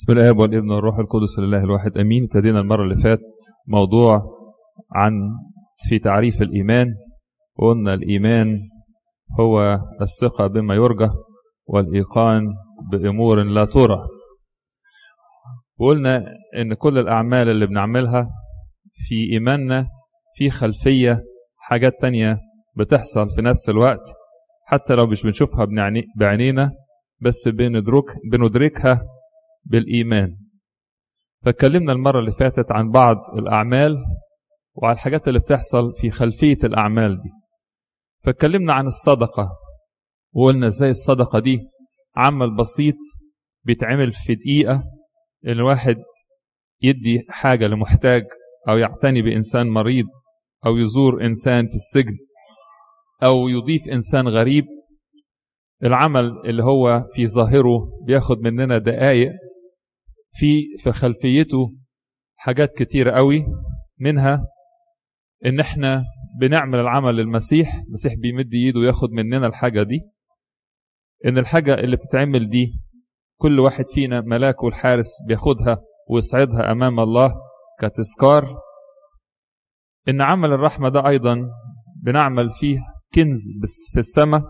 بسم الله والابن والروح القدس لله الواحد امين ابتدينا المره اللي فات موضوع عن في تعريف الايمان وقلنا الايمان هو الثقه بما يرجى والايقان بامور لا ترى وقلنا ان كل الاعمال اللي بنعملها في ايماننا في خلفيه حاجات تانية بتحصل في نفس الوقت حتى لو مش بنشوفها بعينينا بس بندرك بندركها بالإيمان فاتكلمنا المرة اللي فاتت عن بعض الأعمال وعن الحاجات اللي بتحصل في خلفية الأعمال دي فاتكلمنا عن الصدقة وقلنا ازاي الصدقة دي عمل بسيط بيتعمل في دقيقة إن الواحد يدي حاجة لمحتاج أو يعتني بإنسان مريض أو يزور إنسان في السجن أو يضيف إنسان غريب العمل اللي هو في ظاهره بياخد مننا دقايق في في خلفيته حاجات كتيرة قوي منها ان احنا بنعمل العمل للمسيح المسيح بيمد ايده وياخد مننا الحاجة دي ان الحاجة اللي بتتعمل دي كل واحد فينا ملاك والحارس بياخدها ويصعدها امام الله كتذكار ان عمل الرحمة ده ايضا بنعمل فيه كنز في السماء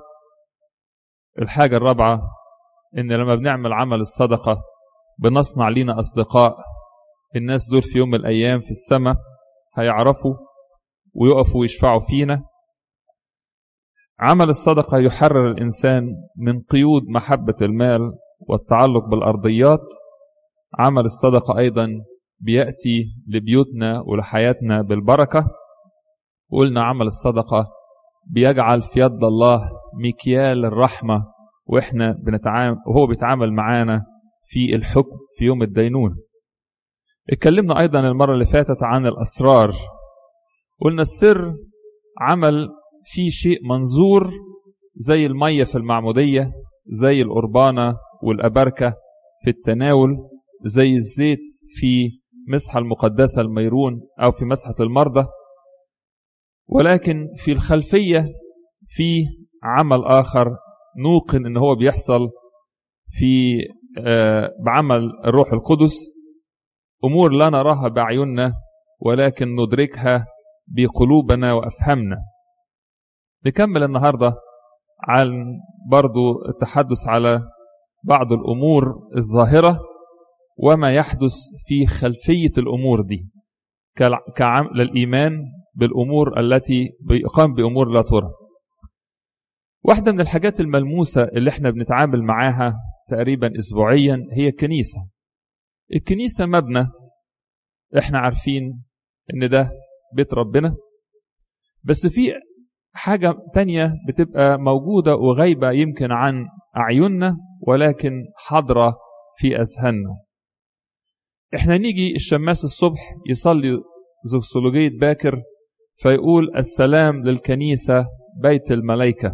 الحاجة الرابعة إن لما بنعمل عمل الصدقة بنصنع لينا أصدقاء الناس دول في يوم من الأيام في السماء هيعرفوا ويقفوا ويشفعوا فينا عمل الصدقة يحرر الإنسان من قيود محبة المال والتعلق بالأرضيات عمل الصدقة أيضا بيأتي لبيوتنا ولحياتنا بالبركة قلنا عمل الصدقة بيجعل في يد الله مكيال الرحمة واحنا بنتعامل وهو بيتعامل معانا في الحكم في يوم الدينون اتكلمنا ايضا المرة اللي فاتت عن الاسرار قلنا السر عمل فيه شيء منظور زي المية في المعمودية زي القربانة والأبركة في التناول زي الزيت في مسحة المقدسة الميرون أو في مسحة المرضى ولكن في الخلفية في عمل آخر نوقن إن هو بيحصل في بعمل الروح القدس أمور لا نراها بأعيننا ولكن ندركها بقلوبنا وأفهمنا نكمل النهاردة عن برضو التحدث على بعض الأمور الظاهرة وما يحدث في خلفية الأمور دي كعمل للإيمان بالأمور التي بيقام بأمور لا ترى واحدة من الحاجات الملموسة اللي احنا بنتعامل معاها تقريبا أسبوعيا هي الكنيسة الكنيسة مبنى احنا عارفين ان ده بيت ربنا بس في حاجة تانية بتبقى موجودة وغايبة يمكن عن أعيننا ولكن حاضرة في أذهاننا احنا نيجي الشماس الصبح يصلي زوكسولوجية باكر فيقول السلام للكنيسة بيت الملائكة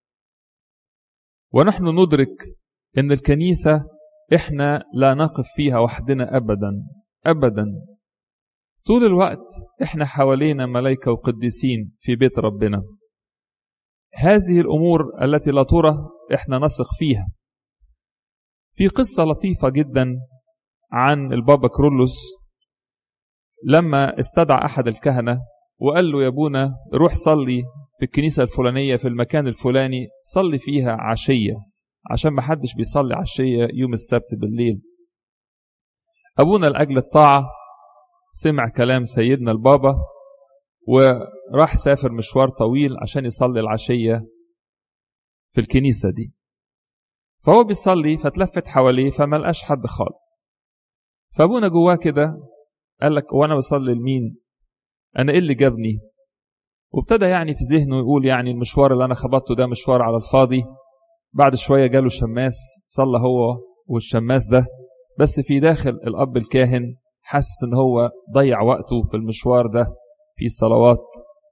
ونحن ندرك ان الكنيسة احنا لا نقف فيها وحدنا ابدا ابدا طول الوقت احنا حوالينا ملائكة وقديسين في بيت ربنا هذه الامور التي لا ترى احنا نثق فيها في قصة لطيفة جدا عن البابا كرولوس لما استدعى احد الكهنة وقال له يا ابونا روح صلي في الكنيسة الفلانية في المكان الفلاني صلي فيها عشية عشان ما حدش بيصلي عشية يوم السبت بالليل أبونا لأجل الطاعة سمع كلام سيدنا البابا وراح سافر مشوار طويل عشان يصلي العشية في الكنيسة دي فهو بيصلي فتلفت حواليه فما لقاش حد خالص فأبونا جواه كده قال لك وانا بصلي لمين انا ايه اللي جابني وابتدى يعني في ذهنه يقول يعني المشوار اللي انا خبطته ده مشوار على الفاضي بعد شويه جاله شماس صلى هو والشماس ده بس في داخل الاب الكاهن حاسس ان هو ضيع وقته في المشوار ده في صلوات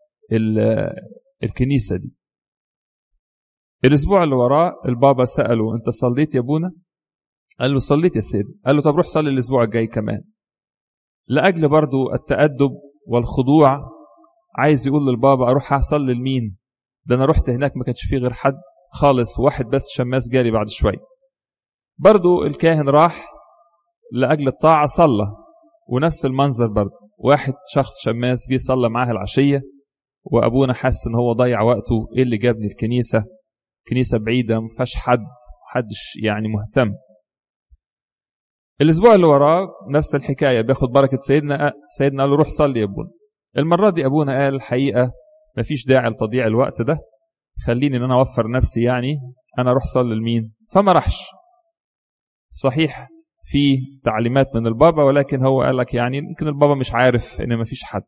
الكنيسه دي الاسبوع اللي وراه البابا ساله انت صليت يا ابونا قال له صليت يا سيدي قال له طب روح صلي الاسبوع الجاي كمان لاجل برضو التادب والخضوع عايز يقول للبابا اروح اصلي لمين ده انا رحت هناك ما كانش فيه غير حد خالص واحد بس شماس جالي بعد شويه برضو الكاهن راح لأجل الطاعة صلى ونفس المنظر برضه واحد شخص شماس جه صلى معاه العشية وأبونا حاسس إن هو ضيع وقته إيه اللي جابني الكنيسة كنيسة بعيدة ما فيهاش حد محدش يعني مهتم الأسبوع اللي وراه نفس الحكاية بياخد بركة سيدنا سيدنا قال له روح صلي يا أبونا المرة دي أبونا قال الحقيقة مفيش داعي لتضييع الوقت ده خليني إن أنا أوفر نفسي يعني أنا أروح صلي لمين فما راحش صحيح في تعليمات من البابا ولكن هو قال لك يعني يمكن البابا مش عارف ان مفيش حد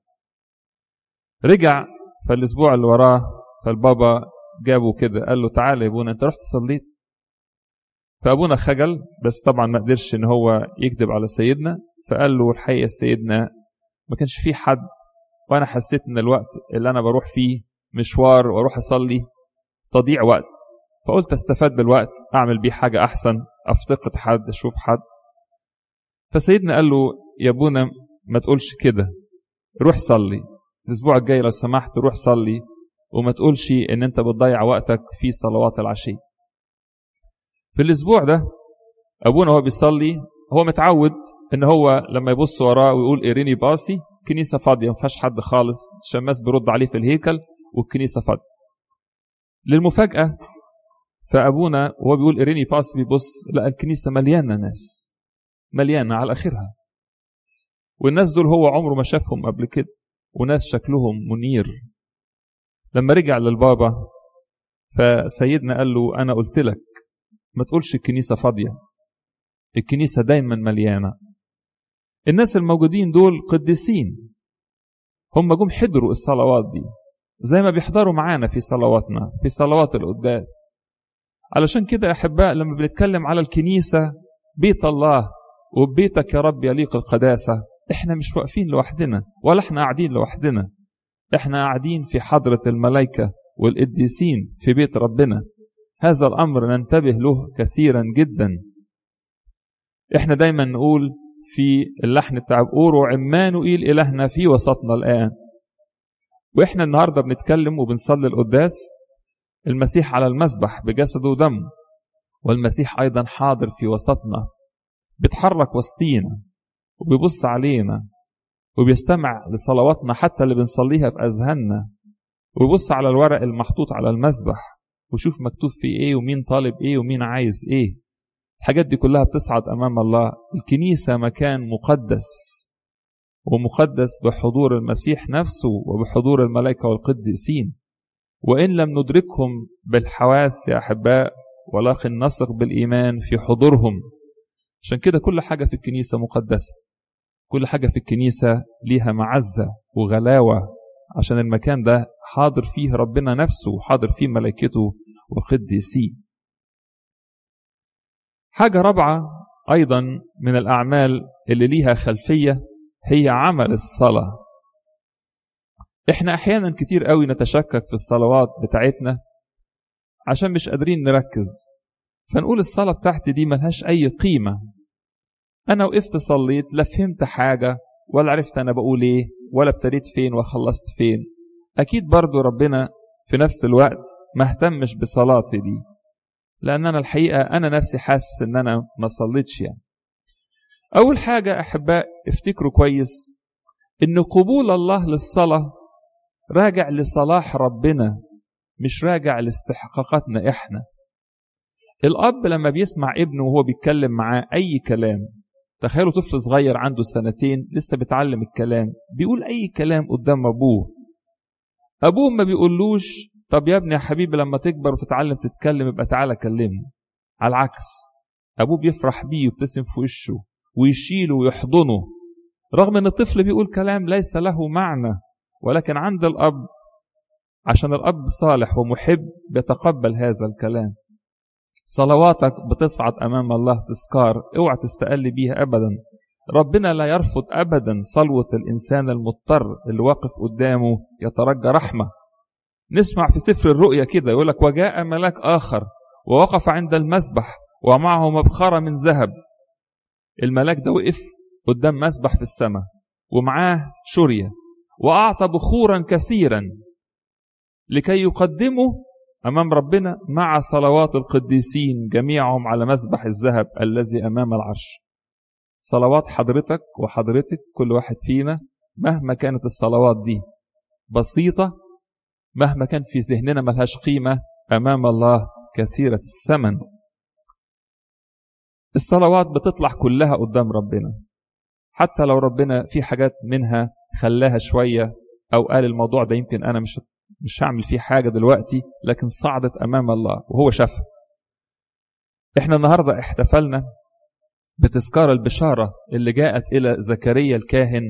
رجع فالاسبوع اللي وراه فالبابا جابه كده قال له تعالى يا ابونا انت رحت صليت فابونا خجل بس طبعا ما قدرش ان هو يكذب على سيدنا فقال له الحقيقه سيدنا ما كانش في حد وانا حسيت ان الوقت اللي انا بروح فيه مشوار واروح اصلي تضيع وقت فقلت استفاد بالوقت اعمل بيه حاجه احسن افتقد حد اشوف حد فسيدنا قال له يا ابونا ما تقولش كده روح صلي الاسبوع الجاي لو سمحت روح صلي وما تقولش ان انت بتضيع وقتك في صلوات العشي في الاسبوع ده ابونا وهو بيصلي هو متعود ان هو لما يبص وراه ويقول اريني باصي كنيسه فاضيه ما فيهاش حد خالص الشماس بيرد عليه في الهيكل والكنيسه فاضيه للمفاجاه فابونا وهو بيقول اريني باص بيبص لقى الكنيسه مليانه ناس مليانه على اخرها والناس دول هو عمره ما شافهم قبل كده وناس شكلهم منير لما رجع للبابا فسيدنا قال له انا قلت لك ما تقولش الكنيسه فاضيه الكنيسه دايما مليانه الناس الموجودين دول قديسين هم جم حضروا الصلوات دي زي ما بيحضروا معانا في صلواتنا في صلوات القداس علشان كده احباء لما بنتكلم على الكنيسه بيت الله وبيتك يا رب يليق القداسه احنا مش واقفين لوحدنا ولا احنا قاعدين لوحدنا احنا قاعدين في حضره الملائكه والقديسين في بيت ربنا هذا الامر ننتبه له كثيرا جدا احنا دايما نقول في اللحن بتاع بقوره عمانوئيل الهنا في وسطنا الان واحنا النهارده بنتكلم وبنصلي القداس المسيح على المسبح بجسده ودمه والمسيح ايضا حاضر في وسطنا بيتحرك وسطينا وبيبص علينا وبيستمع لصلواتنا حتى اللي بنصليها في اذهاننا ويبص على الورق المحطوط على المسبح وشوف مكتوب فيه ايه ومين طالب ايه ومين عايز ايه الحاجات دي كلها بتصعد امام الله الكنيسه مكان مقدس ومقدس بحضور المسيح نفسه وبحضور الملائكه والقديسين وان لم ندركهم بالحواس يا احباء ولكن نثق بالايمان في حضورهم عشان كده كل حاجه في الكنيسه مقدسه كل حاجه في الكنيسه ليها معزه وغلاوه عشان المكان ده حاضر فيه ربنا نفسه وحاضر فيه ملائكته وقديسيه حاجة رابعة أيضا من الأعمال اللي ليها خلفية هي عمل الصلاة إحنا أحيانا كتير قوي نتشكك في الصلوات بتاعتنا عشان مش قادرين نركز فنقول الصلاة بتاعتي دي ملهاش أي قيمة أنا وقفت صليت لا فهمت حاجة ولا عرفت أنا بقول إيه ولا ابتديت فين وخلصت فين أكيد برضو ربنا في نفس الوقت ما اهتمش بصلاتي دي لأن أنا الحقيقة أنا نفسي حاسس إن أنا ما صليتش يعني. أول حاجة أحباء افتكروا كويس إن قبول الله للصلاة راجع لصلاح ربنا مش راجع لاستحقاقاتنا إحنا. الأب لما بيسمع ابنه وهو بيتكلم معاه أي كلام تخيلوا طفل صغير عنده سنتين لسه بيتعلم الكلام بيقول أي كلام قدام أبوه أبوه ما بيقولوش طب يا ابني يا حبيبي لما تكبر وتتعلم تتكلم يبقى تعالى كلمني على العكس ابوه بيفرح بيه ويبتسم في وشه ويشيله ويحضنه رغم ان الطفل بيقول كلام ليس له معنى ولكن عند الاب عشان الاب صالح ومحب بيتقبل هذا الكلام صلواتك بتصعد امام الله تذكار اوعى تستقل بيها ابدا ربنا لا يرفض ابدا صلوه الانسان المضطر اللي واقف قدامه يترجى رحمه نسمع في سفر الرؤيا كده يقول لك وجاء ملاك آخر ووقف عند المسبح ومعه مبخرة من ذهب الملاك ده وقف قدام مسبح في السماء ومعاه شرية وأعطى بخورا كثيرا لكي يقدمه أمام ربنا مع صلوات القديسين جميعهم على مسبح الذهب الذي أمام العرش صلوات حضرتك وحضرتك كل واحد فينا مهما كانت الصلوات دي بسيطة مهما كان في ذهننا ملهاش قيمة أمام الله كثيرة الثمن الصلوات بتطلع كلها قدام ربنا حتى لو ربنا في حاجات منها خلاها شوية أو قال الموضوع ده يمكن أنا مش مش هعمل فيه حاجة دلوقتي لكن صعدت أمام الله وهو شافها احنا النهاردة احتفلنا بتذكار البشارة اللي جاءت إلى زكريا الكاهن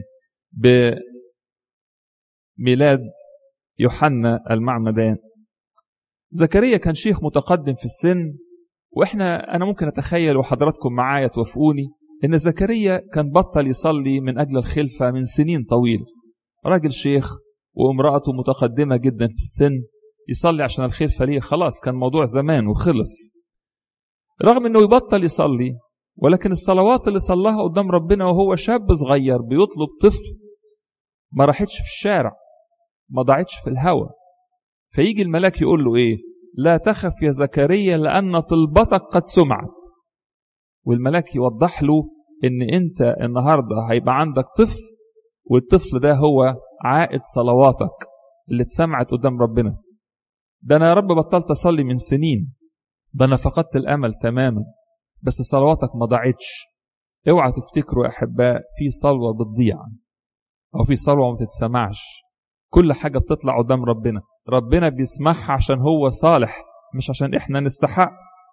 بميلاد يوحنا المعمدان زكريا كان شيخ متقدم في السن واحنا انا ممكن اتخيل وحضراتكم معايا توافقوني ان زكريا كان بطل يصلي من اجل الخلفه من سنين طويله راجل شيخ وامراته متقدمه جدا في السن يصلي عشان الخلفه ليه خلاص كان موضوع زمان وخلص رغم انه يبطل يصلي ولكن الصلوات اللي صلاها قدام ربنا وهو شاب صغير بيطلب طفل ما راحتش في الشارع ما ضاعتش في الهوى فيجي الملاك يقول له ايه لا تخف يا زكريا لان طلبتك قد سمعت والملاك يوضح له ان انت النهارده هيبقى عندك طفل والطفل ده هو عائد صلواتك اللي اتسمعت قدام ربنا ده انا يا رب بطلت اصلي من سنين ده انا فقدت الامل تماما بس صلواتك ما ضاعتش اوعى تفتكروا يا احباء في صلوه بتضيع او في صلوه ما تتسمعش كل حاجه بتطلع قدام ربنا ربنا بيسمعها عشان هو صالح مش عشان احنا نستحق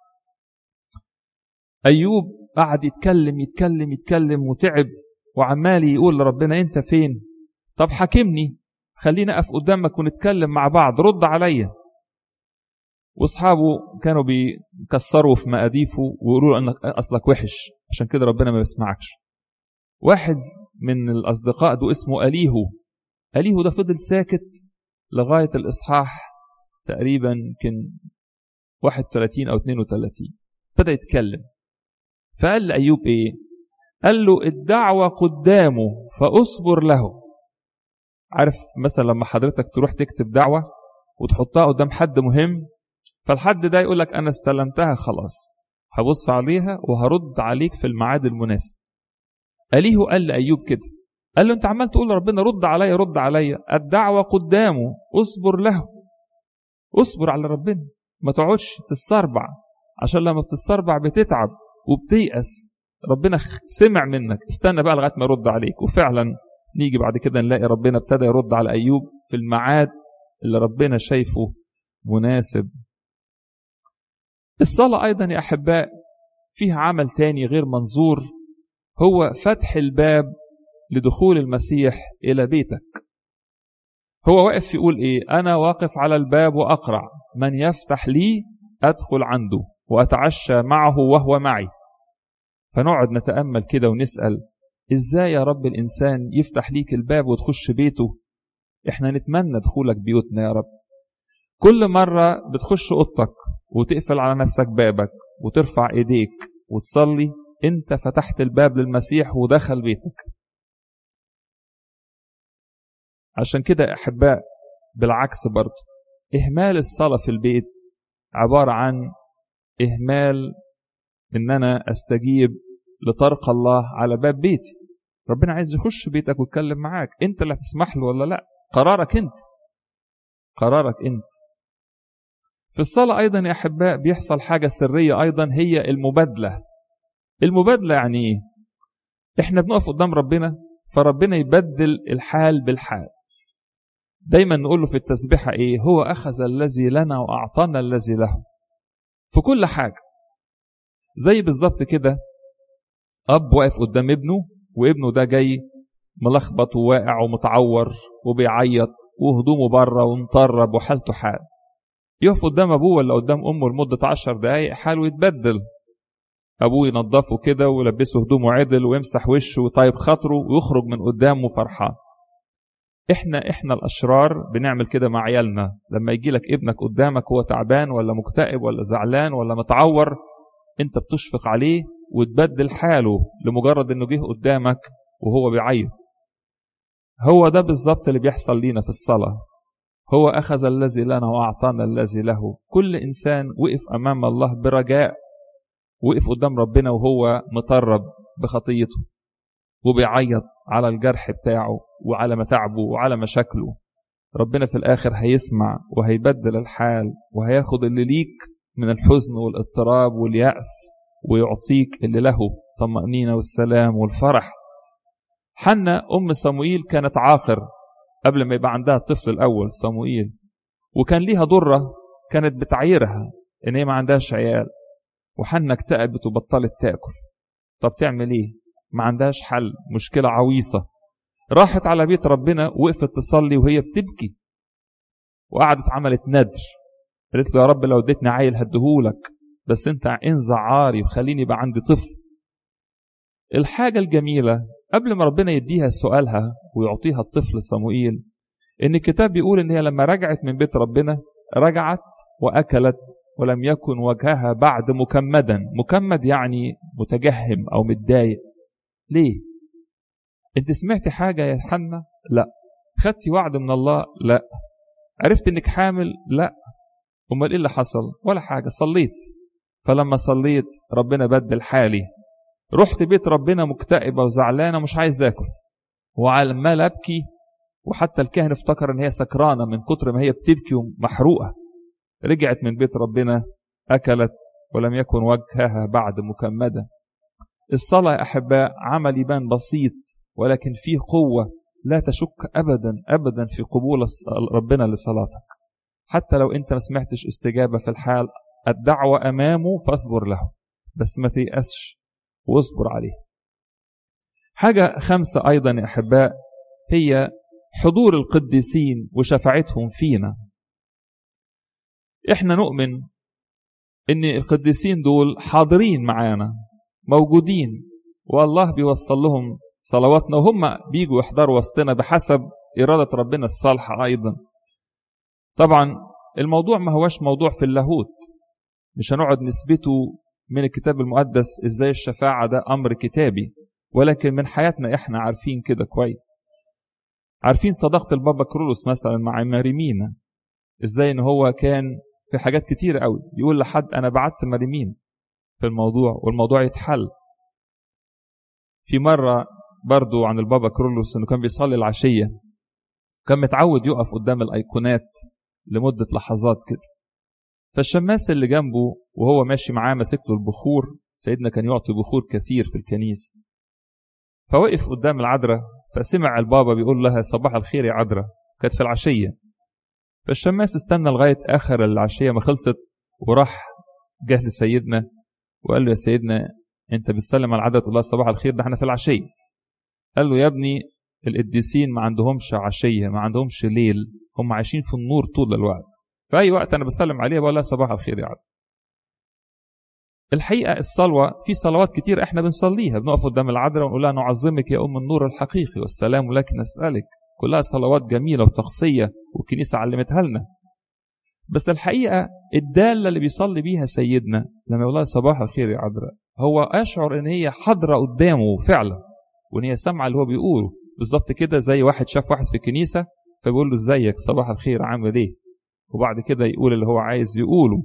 ايوب قعد يتكلم يتكلم يتكلم وتعب وعمال يقول لربنا انت فين طب حاكمني خلينا اقف قدامك ونتكلم مع بعض رد عليا واصحابه كانوا بيكسروا في مقاديفه ويقولوا له انك اصلك وحش عشان كده ربنا ما بيسمعكش واحد من الاصدقاء ده اسمه اليهو اليهو ده فضل ساكت لغايه الاصحاح تقريبا يمكن 31 او 32 ابتدى يتكلم فقال لايوب ايه قال له الدعوه قدامه فاصبر له عارف مثلا لما حضرتك تروح تكتب دعوه وتحطها قدام حد مهم فالحد ده يقول لك انا استلمتها خلاص هبص عليها وهرد عليك في الميعاد المناسب اليه قال لايوب كده قال له انت عمال تقول لربنا رد عليا رد عليا الدعوه قدامه اصبر له اصبر على ربنا ما تقعدش تتسربع عشان لما بتتسربع بتتعب وبتيأس ربنا سمع منك استنى بقى لغايه ما يرد عليك وفعلا نيجي بعد كده نلاقي ربنا ابتدى يرد على ايوب في الميعاد اللي ربنا شايفه مناسب الصلاة أيضا يا أحباء فيها عمل تاني غير منظور هو فتح الباب لدخول المسيح إلى بيتك هو واقف يقول إيه أنا واقف على الباب وأقرع من يفتح لي أدخل عنده وأتعشى معه وهو معي فنقعد نتأمل كده ونسأل إزاي يا رب الإنسان يفتح ليك الباب وتخش بيته إحنا نتمنى دخولك بيوتنا يا رب كل مرة بتخش أوضتك وتقفل على نفسك بابك وترفع ايديك وتصلي انت فتحت الباب للمسيح ودخل بيتك عشان كده يا احباء بالعكس برضه اهمال الصلاه في البيت عباره عن اهمال ان انا استجيب لطرق الله على باب بيتي ربنا عايز يخش بيتك ويتكلم معاك انت اللي هتسمح له ولا لا قرارك انت قرارك انت في الصلاة أيضا يا أحباء بيحصل حاجة سرية أيضا هي المبادلة المبادلة يعني إيه؟ إحنا بنقف قدام ربنا فربنا يبدل الحال بالحال دايما نقول له في التسبيحة إيه هو أخذ الذي لنا وأعطانا الذي له في كل حاجة زي بالظبط كده أب واقف قدام ابنه وابنه ده جاي ملخبط وواقع ومتعور وبيعيط وهدومه بره ومطرب وحالته حال يقف قدام ابوه ولا قدام امه لمده عشر دقايق حاله يتبدل ابوه ينظفه كده ويلبسه هدومه عدل ويمسح وشه ويطيب خاطره ويخرج من قدامه فرحان احنا احنا الاشرار بنعمل كده مع عيالنا لما يجي لك ابنك قدامك هو تعبان ولا مكتئب ولا زعلان ولا متعور انت بتشفق عليه وتبدل حاله لمجرد انه جه قدامك وهو بيعيط هو ده بالظبط اللي بيحصل لينا في الصلاه هو أخذ الذي لنا وأعطانا الذي له كل إنسان وقف أمام الله برجاء وقف قدام ربنا وهو مطرب بخطيته وبيعيط على الجرح بتاعه وعلى متاعبه وعلى مشاكله ربنا في الآخر هيسمع وهيبدل الحال وهياخد اللي ليك من الحزن والاضطراب واليأس ويعطيك اللي له الطمأنينة والسلام والفرح حنا أم صموئيل كانت عاقر قبل ما يبقى عندها الطفل الأول صموئيل وكان ليها ضرة كانت بتعيرها إن هي ما عندهاش عيال وحنا اكتئبت وبطلت تاكل طب تعمل ايه ما عندهاش حل مشكلة عويصة راحت على بيت ربنا وقفت تصلي وهي بتبكي وقعدت عملت ندر قالت له يا رب لو اديتني عيل هديهولك بس انت انزع عاري وخليني يبقى عندي طفل الحاجة الجميلة قبل ما ربنا يديها سؤالها ويعطيها الطفل صموئيل ان الكتاب بيقول ان هي لما رجعت من بيت ربنا رجعت واكلت ولم يكن وجهها بعد مكمدا مكمد يعني متجهم او متضايق ليه انت سمعتي حاجة يا حنا لا خدتي وعد من الله لا عرفت انك حامل لا امال ايه اللي حصل ولا حاجة صليت فلما صليت ربنا بدل حالي رحت بيت ربنا مكتئبة وزعلانة مش عايز اكل وعمال ابكي وحتى الكاهن افتكر ان هي سكرانة من كتر ما هي بتبكي ومحروقة رجعت من بيت ربنا أكلت ولم يكن وجهها بعد مكمدة الصلاة يا أحباء عمل يبان بسيط ولكن فيه قوة لا تشك أبدا أبدا في قبول ربنا لصلاتك حتى لو أنت ما سمعتش استجابة في الحال الدعوة أمامه فاصبر له بس ما تيأسش واصبر عليه حاجة خمسة أيضا يا أحباء هي حضور القديسين وشفاعتهم فينا احنا نؤمن ان القديسين دول حاضرين معانا موجودين والله بيوصل لهم صلواتنا وهم بيجوا يحضروا وسطنا بحسب إرادة ربنا الصالحة أيضا طبعا الموضوع ما هوش موضوع في اللاهوت مش هنقعد نثبته من الكتاب المقدس ازاي الشفاعة ده أمر كتابي ولكن من حياتنا احنا عارفين كده كويس عارفين صداقة البابا كرولوس مثلا مع ماريمينا ازاي ان هو كان في حاجات كتير قوي يقول لحد انا بعت مريمين في الموضوع والموضوع يتحل في مرة برضو عن البابا كرولوس انه كان بيصلي العشية كان متعود يقف قدام الايقونات لمدة لحظات كده فالشماس اللي جنبه وهو ماشي معاه ماسك له البخور سيدنا كان يعطي بخور كثير في الكنيسة فوقف قدام العذراء فسمع البابا بيقول لها صباح الخير يا عذراء كانت في العشية فالشماس استنى لغاية آخر العشية ما خلصت وراح جه لسيدنا وقال له يا سيدنا أنت بتسلم على العدد تقول لها صباح الخير ده احنا في العشية قال له يا ابني القديسين ما عندهمش عشية ما عندهمش ليل هم عايشين في النور طول الوقت في أي وقت أنا بسلم عليها بقول لها صباح الخير يا عبد الحقيقة الصلوة في صلوات كتير احنا بنصليها بنقف قدام العذراء ونقول لها نعظمك يا أم النور الحقيقي والسلام لك نسألك كلها صلوات جميلة وتقصية والكنيسة علمتها لنا بس الحقيقة الدالة اللي بيصلي بيها سيدنا لما يقول لها صباح الخير يا عذراء هو أشعر إن هي حاضرة قدامه فعلا وإن هي سامعة اللي هو بيقوله بالظبط كده زي واحد شاف واحد في الكنيسة فبيقول له ازيك صباح الخير عامل ايه وبعد كده يقول اللي هو عايز يقوله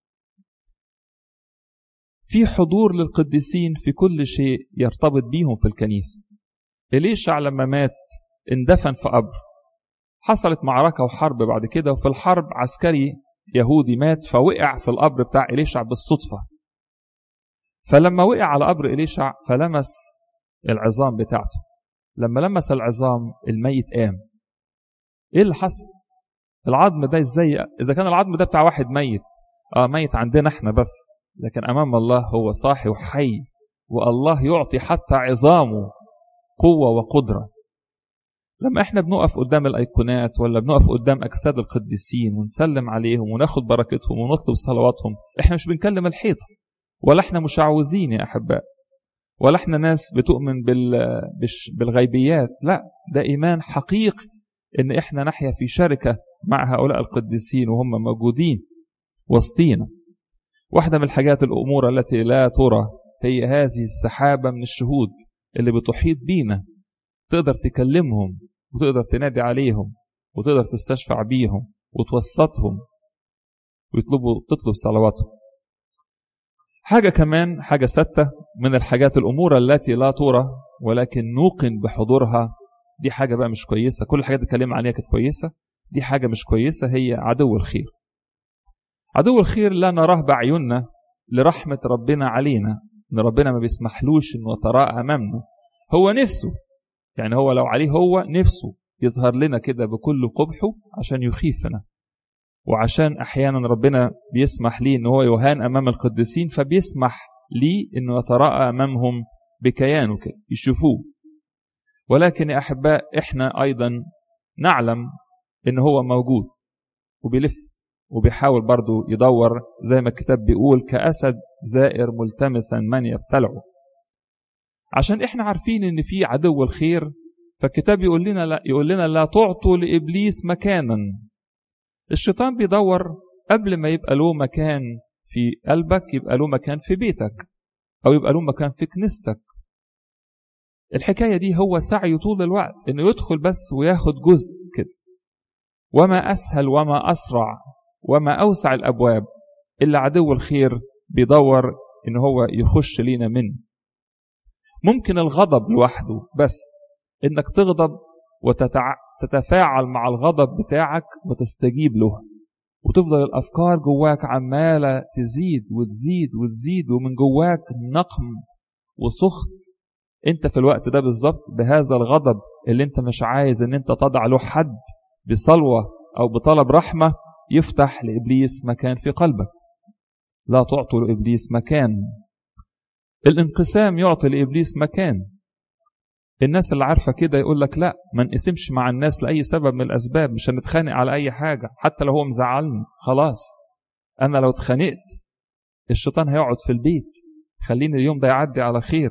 في حضور للقديسين في كل شيء يرتبط بيهم في الكنيسة إليشع لما مات اندفن في قبر حصلت معركة وحرب بعد كده وفي الحرب عسكري يهودي مات فوقع في القبر بتاع إليشع بالصدفة فلما وقع على قبر إليشع فلمس العظام بتاعته لما لمس العظام الميت قام ايه اللي حصل العظم ده ازاي اذا كان العظم ده بتاع واحد ميت اه ميت عندنا احنا بس لكن امام الله هو صاحي وحي والله يعطي حتى عظامه قوة وقدرة لما احنا بنقف قدام الايقونات ولا بنقف قدام اجساد القديسين ونسلم عليهم وناخد بركتهم ونطلب صلواتهم احنا مش بنكلم الحيطة ولا احنا مشعوذين يا احباء ولا احنا ناس بتؤمن بالغيبيات لا ده ايمان حقيقي ان احنا نحيا في شركة مع هؤلاء القديسين وهم موجودين وسطينا واحدة من الحاجات الأمور التي لا ترى هي هذه السحابة من الشهود اللي بتحيط بينا تقدر تكلمهم وتقدر تنادي عليهم وتقدر تستشفع بيهم وتوسطهم ويطلبوا تطلب صلواتهم حاجة كمان حاجة ستة من الحاجات الأمور التي لا ترى ولكن نوقن بحضورها دي حاجة بقى مش كويسة كل الحاجات اللي اتكلمنا عليها كانت كويسة دي حاجة مش كويسة هي عدو الخير عدو الخير لا نراه بعيوننا لرحمة ربنا علينا ان ربنا ما بيسمحلوش انه يتراءى امامنا هو نفسه يعني هو لو عليه هو نفسه يظهر لنا كده بكل قبحه عشان يخيفنا وعشان احيانا ربنا بيسمح ليه ان هو يهان امام القديسين فبيسمح ليه انه يتراءى امامهم بكيانه كده يشوفوه ولكن يا احباء احنا ايضا نعلم ان هو موجود وبيلف وبيحاول برضه يدور زي ما الكتاب بيقول كأسد زائر ملتمسا من يبتلعه عشان احنا عارفين ان في عدو الخير فالكتاب يقول لنا لا يقول لنا لا تعطوا لابليس مكانا الشيطان بيدور قبل ما يبقى له مكان في قلبك يبقى له مكان في بيتك او يبقى له مكان في كنيستك الحكاية دي هو سعي طول الوقت انه يدخل بس وياخد جزء كده وما اسهل وما اسرع وما اوسع الابواب الا عدو الخير بيدور ان هو يخش لينا منه ممكن الغضب لوحده بس انك تغضب وتتفاعل مع الغضب بتاعك وتستجيب له وتفضل الافكار جواك عماله تزيد وتزيد وتزيد ومن جواك نقم وسخط انت في الوقت ده بالظبط بهذا الغضب اللي انت مش عايز ان انت تضع له حد بصلوه او بطلب رحمه يفتح لابليس مكان في قلبك لا تعطوا لابليس مكان الانقسام يعطي لابليس مكان الناس اللي عارفه كده يقول لك لا ما نقسمش مع الناس لاي سبب من الاسباب مش هنتخانق على اي حاجه حتى لو هو مزعلني خلاص انا لو اتخانقت الشيطان هيقعد في البيت خليني اليوم ده يعدي على خير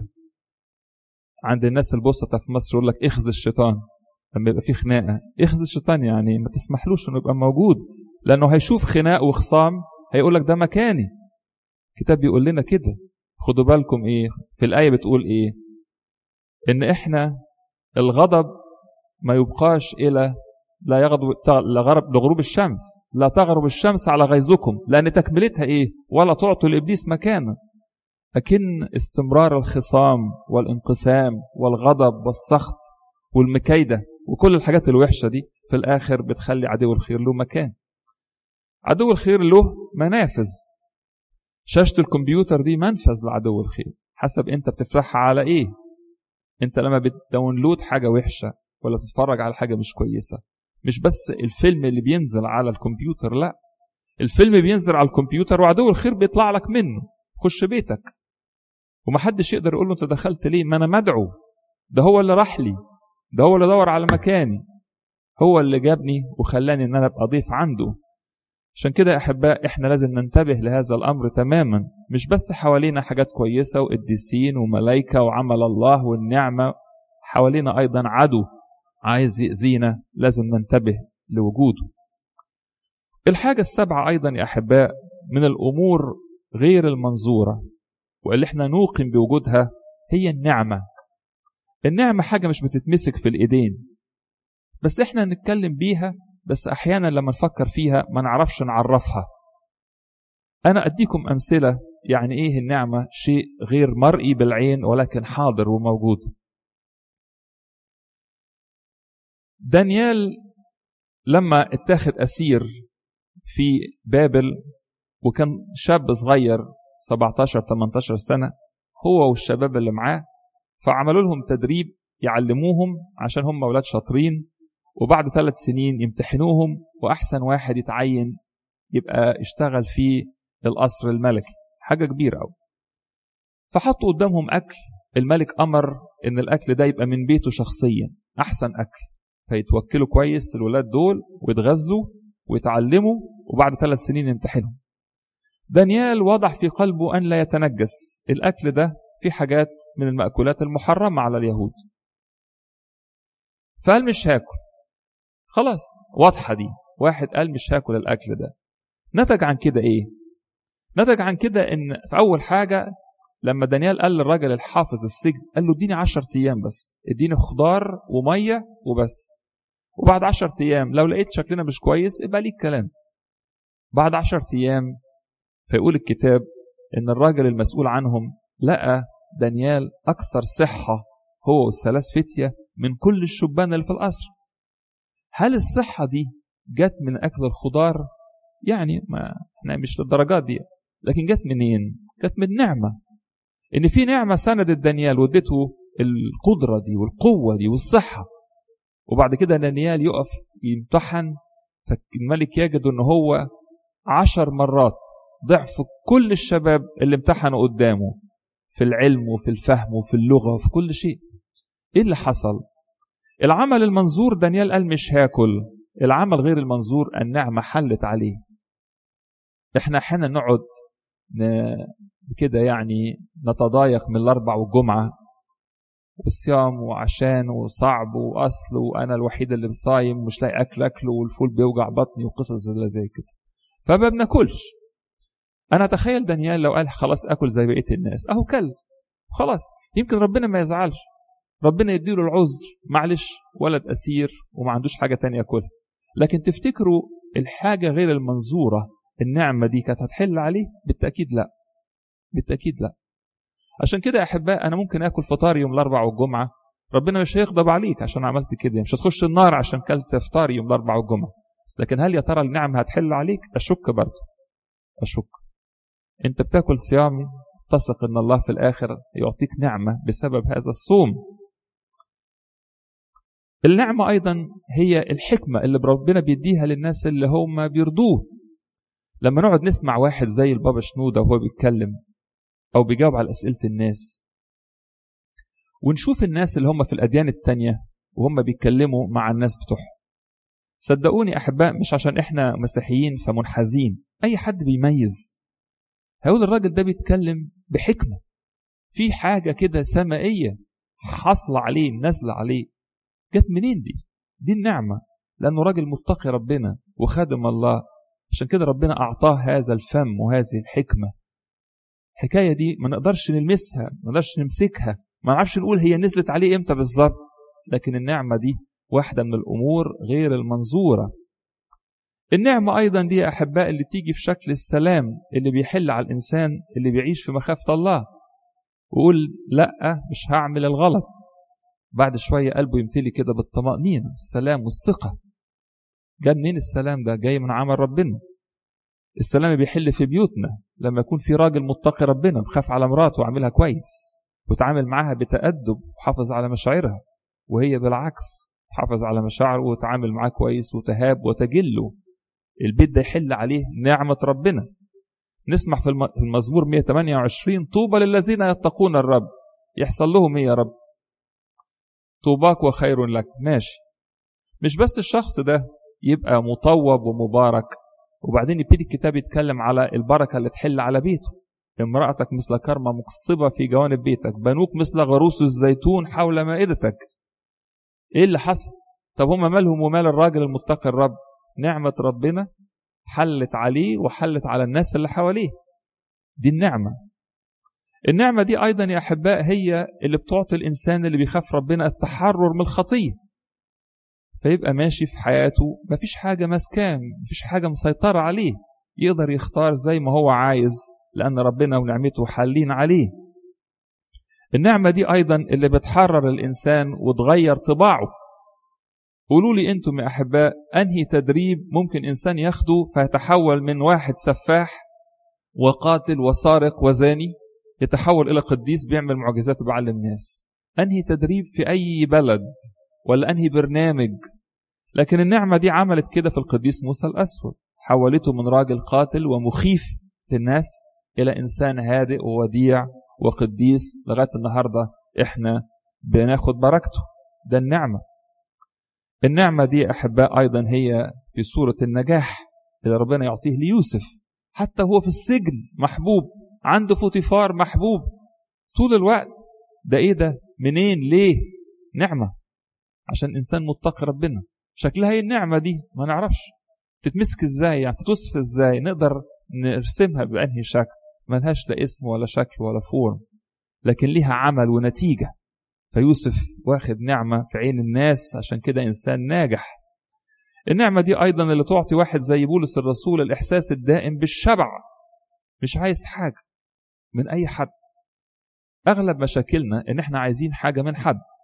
عند الناس البسطة في مصر يقول لك اخذ الشيطان لما يبقى في خناقه اخذ الشيطان يعني ما تسمحلوش انه يبقى موجود لانه هيشوف خناق وخصام هيقول لك ده مكاني الكتاب بيقول لنا كده خدوا بالكم ايه في الايه بتقول ايه ان احنا الغضب ما يبقاش الى لا يغضب لغرب لغروب الشمس لا تغرب الشمس على غيظكم لان تكملتها ايه ولا تعطوا لابليس مكانه لكن استمرار الخصام والانقسام والغضب والسخط والمكايده وكل الحاجات الوحشه دي في الاخر بتخلي عدو الخير له مكان عدو الخير له منافذ شاشة الكمبيوتر دي منفذ لعدو الخير حسب انت بتفتحها على ايه انت لما بتداونلود حاجة وحشة ولا بتتفرج على حاجة مش كويسة مش بس الفيلم اللي بينزل على الكمبيوتر لا الفيلم بينزل على الكمبيوتر وعدو الخير بيطلع لك منه خش بيتك ومحدش يقدر يقول له انت دخلت ليه ما انا مدعو ده هو اللي راح لي ده هو اللي دور على مكاني هو اللي جابني وخلاني ان انا ابقى ضيف عنده عشان كده يا احباء احنا لازم ننتبه لهذا الامر تماما مش بس حوالينا حاجات كويسه وقديسين وملائكه وعمل الله والنعمه حوالينا ايضا عدو عايز يأذينا لازم ننتبه لوجوده الحاجة السابعة أيضا يا أحباء من الأمور غير المنظورة واللي احنا نوقن بوجودها هي النعمة النعمة حاجة مش بتتمسك في الإيدين بس احنا نتكلم بيها بس أحيانا لما نفكر فيها ما نعرفش نعرفها أنا أديكم أمثلة يعني إيه النعمة شيء غير مرئي بالعين ولكن حاضر وموجود دانيال لما اتاخد أسير في بابل وكان شاب صغير 17 18 سنة هو والشباب اللي معاه فعملوا لهم تدريب يعلموهم عشان هم أولاد شاطرين وبعد ثلاث سنين يمتحنوهم وأحسن واحد يتعين يبقى يشتغل في القصر الملكي حاجة كبيرة أوي فحطوا قدامهم أكل الملك أمر إن الأكل ده يبقى من بيته شخصيا أحسن أكل فيتوكلوا كويس الولاد دول ويتغذوا ويتعلموا وبعد ثلاث سنين يمتحنوا دانيال وضع في قلبه أن لا يتنجس الأكل ده في حاجات من المأكولات المحرمة على اليهود فقال مش هاكل خلاص واضحة دي واحد قال مش هاكل الأكل ده نتج عن كده إيه نتج عن كده إن في أول حاجة لما دانيال قال للراجل الحافظ السجن قال له اديني 10 أيام بس اديني خضار ومية وبس وبعد 10 أيام لو لقيت شكلنا مش كويس يبقى ليك كلام بعد 10 أيام فيقول الكتاب إن الراجل المسؤول عنهم لقى دانيال أكثر صحة هو والثلاث فتية من كل الشبان اللي في القصر هل الصحة دي جت من أكل الخضار يعني ما احنا مش للدرجات دي لكن جت منين جت من نعمة ان في نعمة سندت دانيال وادته القدرة دي والقوة دي والصحة وبعد كده دانيال يقف يمتحن فالملك يجد ان هو عشر مرات ضعف كل الشباب اللي امتحنوا قدامه في العلم وفي الفهم وفي اللغة وفي كل شيء ايه اللي حصل العمل المنظور دانيال قال مش هاكل العمل غير المنظور النعمة حلت عليه احنا احيانا نقعد كده يعني نتضايق من الاربع والجمعة والصيام وعشان وصعب واصل وانا الوحيد اللي صايم مش لاقي اكل اكله والفول بيوجع بطني وقصص اللي زي كده فما بناكلش انا اتخيل دانيال لو قال خلاص اكل زي بقيه الناس اهو كل خلاص يمكن ربنا ما يزعلش ربنا يديله العذر معلش ولد اسير وما عندوش حاجه تانية ياكلها لكن تفتكروا الحاجه غير المنظوره النعمه دي كانت هتحل عليه بالتاكيد لا بالتاكيد لا عشان كده يا احباء انا ممكن اكل فطار يوم الاربعاء والجمعه ربنا مش هيغضب عليك عشان عملت كده مش هتخش النار عشان كلت فطار يوم الاربعاء والجمعه لكن هل يا ترى النعمه هتحل عليك اشك برضه اشك انت بتاكل صيامي تثق ان الله في الاخر يعطيك نعمه بسبب هذا الصوم النعمه ايضا هي الحكمه اللي ربنا بيديها للناس اللي هم بيرضوه لما نقعد نسمع واحد زي البابا شنوده وهو بيتكلم او بيجاوب على اسئله الناس ونشوف الناس اللي هم في الاديان التانية وهم بيتكلموا مع الناس بتوعهم صدقوني احباء مش عشان احنا مسيحيين فمنحازين اي حد بيميز هيقول الراجل ده بيتكلم بحكمه في حاجه كده سمائيه حاصله عليه نازله عليه جت منين دي دي النعمه لانه راجل متقي ربنا وخادم الله عشان كده ربنا اعطاه هذا الفم وهذه الحكمه الحكايه دي ما نقدرش نلمسها ما نقدرش نمسكها ما نعرفش نقول هي نزلت عليه امتى بالظبط لكن النعمه دي واحده من الامور غير المنظوره النعمه ايضا دي يا احباء اللي تيجي في شكل السلام اللي بيحل على الانسان اللي بيعيش في مخافه الله ويقول لا مش هعمل الغلط بعد شويه قلبه يمتلي كده بالطمانينه السلام والثقه جاء منين السلام ده جاي من عمل ربنا السلام بيحل في بيوتنا لما يكون في راجل متقي ربنا مخاف على مراته وعاملها كويس وتعامل معاها بتأدب وحافظ على مشاعرها وهي بالعكس حافظ على مشاعره وتعامل معاه كويس وتهاب وتجله البيت ده يحل عليه نعمة ربنا نسمع في المزمور 128 طوبى للذين يتقون الرب يحصل لهم ايه يا رب طوباك وخير لك ماشي مش بس الشخص ده يبقى مطوب ومبارك وبعدين يبتدي الكتاب يتكلم على البركة اللي تحل على بيته امرأتك مثل كرمة مقصبة في جوانب بيتك بنوك مثل غروس الزيتون حول مائدتك ايه اللي حصل طب هم مالهم ومال الراجل المتقي الرب نعمة ربنا حلت عليه وحلت على الناس اللي حواليه دي النعمة النعمة دي أيضا يا أحباء هي اللي بتعطي الإنسان اللي بيخاف ربنا التحرر من الخطية فيبقى ماشي في حياته مفيش حاجة مسكان مفيش حاجة مسيطرة عليه يقدر يختار زي ما هو عايز لأن ربنا ونعمته حالين عليه النعمة دي أيضا اللي بتحرر الإنسان وتغير طباعه قولوا لي أنتم يا أحباء أنهي تدريب ممكن إنسان ياخده فيتحول من واحد سفاح وقاتل وسارق وزاني يتحول إلى قديس بيعمل معجزات وبيعلم الناس أنهي تدريب في أي بلد ولا أنهي برنامج لكن النعمة دي عملت كده في القديس موسى الأسود حولته من راجل قاتل ومخيف للناس إلى إنسان هادئ ووديع وقديس لغاية النهاردة إحنا بناخد بركته ده النعمة النعمة دي أحباء أيضا هي في صورة النجاح اللي ربنا يعطيه ليوسف حتى هو في السجن محبوب عنده فوتيفار محبوب طول الوقت ده ايه ده منين ليه نعمة عشان إنسان متقي ربنا شكلها ايه النعمة دي ما نعرفش تتمسك ازاي يعني تتوصف ازاي نقدر نرسمها بأنهي شكل ملهاش لا اسم ولا شكل ولا فورم لكن ليها عمل ونتيجة فيوسف واخد نعمة في عين الناس عشان كده إنسان ناجح النعمة دي أيضا اللي تعطي واحد زي بولس الرسول الإحساس الدائم بالشبع مش عايز حاجة من أي حد أغلب مشاكلنا إن إحنا عايزين حاجة من حد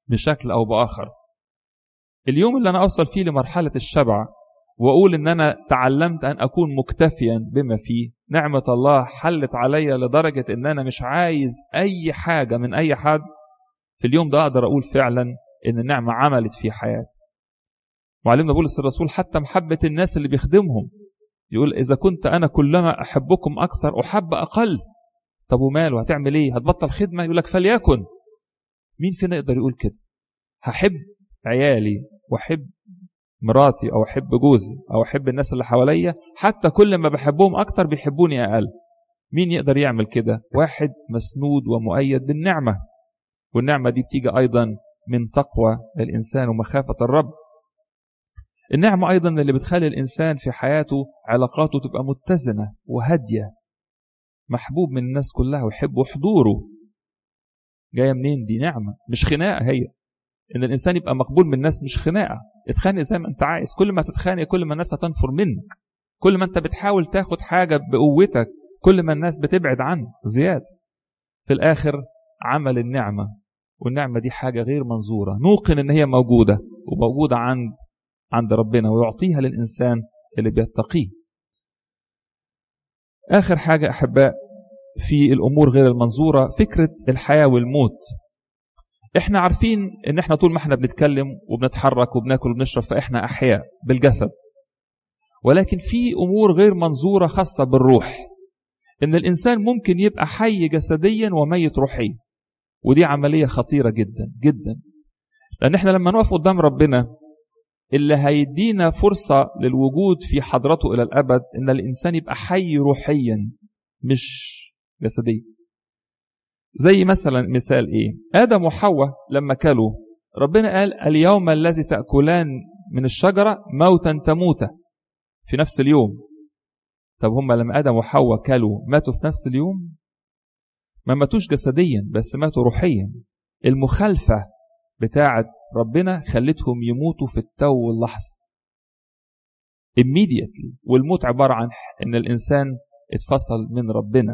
بشكل أو بآخر اليوم اللي أنا أوصل فيه لمرحلة الشبع وأقول إن أنا تعلمت أن أكون مكتفيا بما فيه نعمة الله حلت عليا لدرجة إن أنا مش عايز أي حاجة من أي حد في اليوم ده أقدر أقول فعلا إن النعمة عملت في حياتي وعلمنا بولس الرسول حتى محبة الناس اللي بيخدمهم يقول إذا كنت أنا كلما أحبكم أكثر أحب أقل طب وماله هتعمل إيه هتبطل خدمة يقول لك فليكن مين فينا يقدر يقول كده هحب عيالي واحب مراتي او احب جوزي او احب الناس اللي حواليا حتى كل ما بحبهم اكتر بيحبوني اقل مين يقدر يعمل كده واحد مسنود ومؤيد بالنعمه والنعمه دي بتيجي ايضا من تقوى الانسان ومخافه الرب النعمه ايضا اللي بتخلي الانسان في حياته علاقاته تبقى متزنه وهاديه محبوب من الناس كلها ويحبوا حضوره جايه منين دي نعمه مش خناقه هي ان الانسان يبقى مقبول من الناس مش خناقه اتخانق زي ما انت عايز كل ما تتخانق كل ما الناس هتنفر منك كل ما انت بتحاول تاخد حاجه بقوتك كل ما الناس بتبعد عنك زياده في الاخر عمل النعمه والنعمه دي حاجه غير منظوره نوقن ان هي موجوده وموجوده عند عند ربنا ويعطيها للانسان اللي بيتقيه اخر حاجه احباء في الامور غير المنظوره فكره الحياه والموت احنا عارفين ان احنا طول ما احنا بنتكلم وبنتحرك وبناكل وبنشرب فاحنا احياء بالجسد ولكن في امور غير منظوره خاصه بالروح ان الانسان ممكن يبقى حي جسديا وميت روحيا ودي عمليه خطيره جدا جدا لان احنا لما نقف قدام ربنا اللي هيدينا فرصه للوجود في حضرته الى الابد ان الانسان يبقى حي روحيا مش جسديا زي مثلا مثال ايه ادم وحواء لما كلوا ربنا قال اليوم الذي تاكلان من الشجره موتا تموتا في نفس اليوم طب هم لما ادم وحواء كلوا ماتوا في نفس اليوم ما ماتوش جسديا بس ماتوا روحيا المخالفه بتاعه ربنا خلتهم يموتوا في التو واللحظه immediately والموت عباره عن ان الانسان اتفصل من ربنا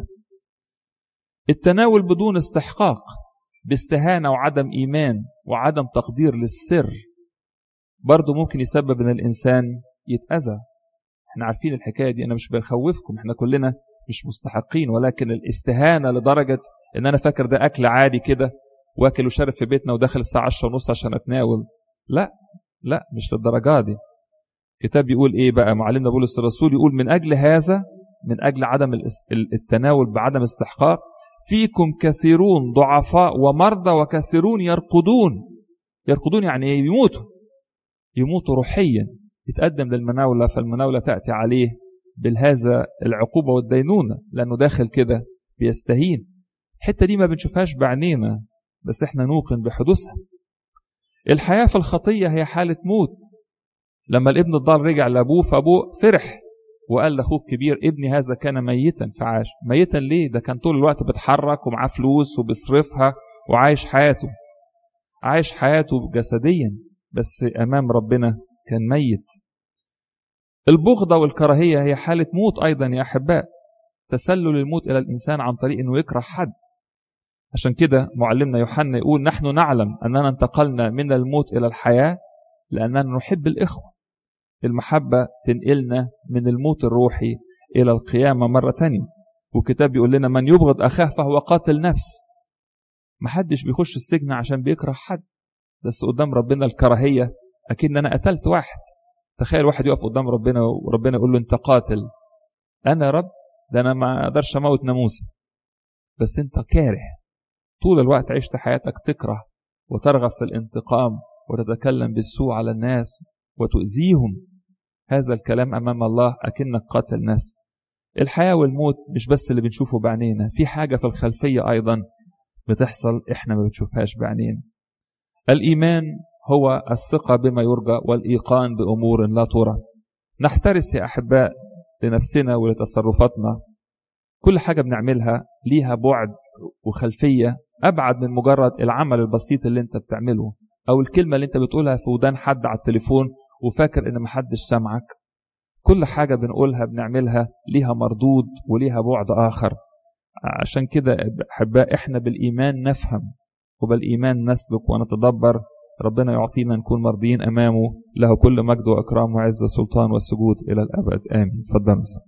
التناول بدون استحقاق باستهانة وعدم إيمان وعدم تقدير للسر برضه ممكن يسبب ان الانسان يتاذى احنا عارفين الحكايه دي انا مش بخوفكم احنا كلنا مش مستحقين ولكن الاستهانه لدرجه ان انا فاكر ده اكل عادي كده واكل وشارب في بيتنا وداخل الساعه 10 ونص عشان اتناول لا لا مش للدرجه دي الكتاب يقول ايه بقى معلمنا بولس الرسول يقول من اجل هذا من اجل عدم التناول بعدم استحقاق فيكم كثيرون ضعفاء ومرضى وكثيرون يرقدون يرقدون يعني ايه يموتوا يموتوا روحيا يتقدم للمناولة فالمناولة تأتي عليه بالهذا العقوبة والدينونة لأنه داخل كده بيستهين الحتة دي ما بنشوفهاش بعينينا بس احنا نوقن بحدوثها الحياة في الخطية هي حالة موت لما الابن الضال رجع لأبوه فأبوه فرح وقال لاخوه الكبير ابني هذا كان ميتا فعاش ميتا ليه ده كان طول الوقت بيتحرك ومعاه فلوس وبيصرفها وعايش حياته عايش حياته جسديا بس امام ربنا كان ميت البغضة والكراهية هي حالة موت أيضا يا أحباء تسلل الموت إلى الإنسان عن طريق أنه يكره حد عشان كده معلمنا يوحنا يقول نحن نعلم أننا انتقلنا من الموت إلى الحياة لأننا نحب الإخوة المحبة تنقلنا من الموت الروحي إلى القيامة مرة تانية والكتاب بيقول لنا من يبغض أخاه فهو قاتل نفس محدش بيخش السجن عشان بيكره حد بس قدام ربنا الكراهية أكيد أنا قتلت واحد تخيل واحد يقف قدام ربنا وربنا يقول له أنت قاتل أنا يا رب ده أنا ما أقدرش أموت ناموسة بس أنت كاره طول الوقت عشت حياتك تكره وترغب في الانتقام وتتكلم بالسوء على الناس وتؤذيهم هذا الكلام أمام الله أكنك قاتل ناس الحياة والموت مش بس اللي بنشوفه بعينينا في حاجة في الخلفية أيضا بتحصل إحنا ما بنشوفهاش بعينينا الإيمان هو الثقة بما يرجى والإيقان بأمور لا ترى نحترس يا أحباء لنفسنا ولتصرفاتنا كل حاجة بنعملها ليها بعد وخلفية أبعد من مجرد العمل البسيط اللي أنت بتعمله أو الكلمة اللي أنت بتقولها في ودان حد على التليفون وفاكر إن محدش سامعك كل حاجة بنقولها بنعملها ليها مردود وليها بعد آخر عشان كده أحباء إحنا بالإيمان نفهم وبالإيمان نسلك ونتدبر ربنا يعطينا نكون مرضيين أمامه له كل مجد وإكرام وعز سلطان والسجود إلى الأبد آمين تفضل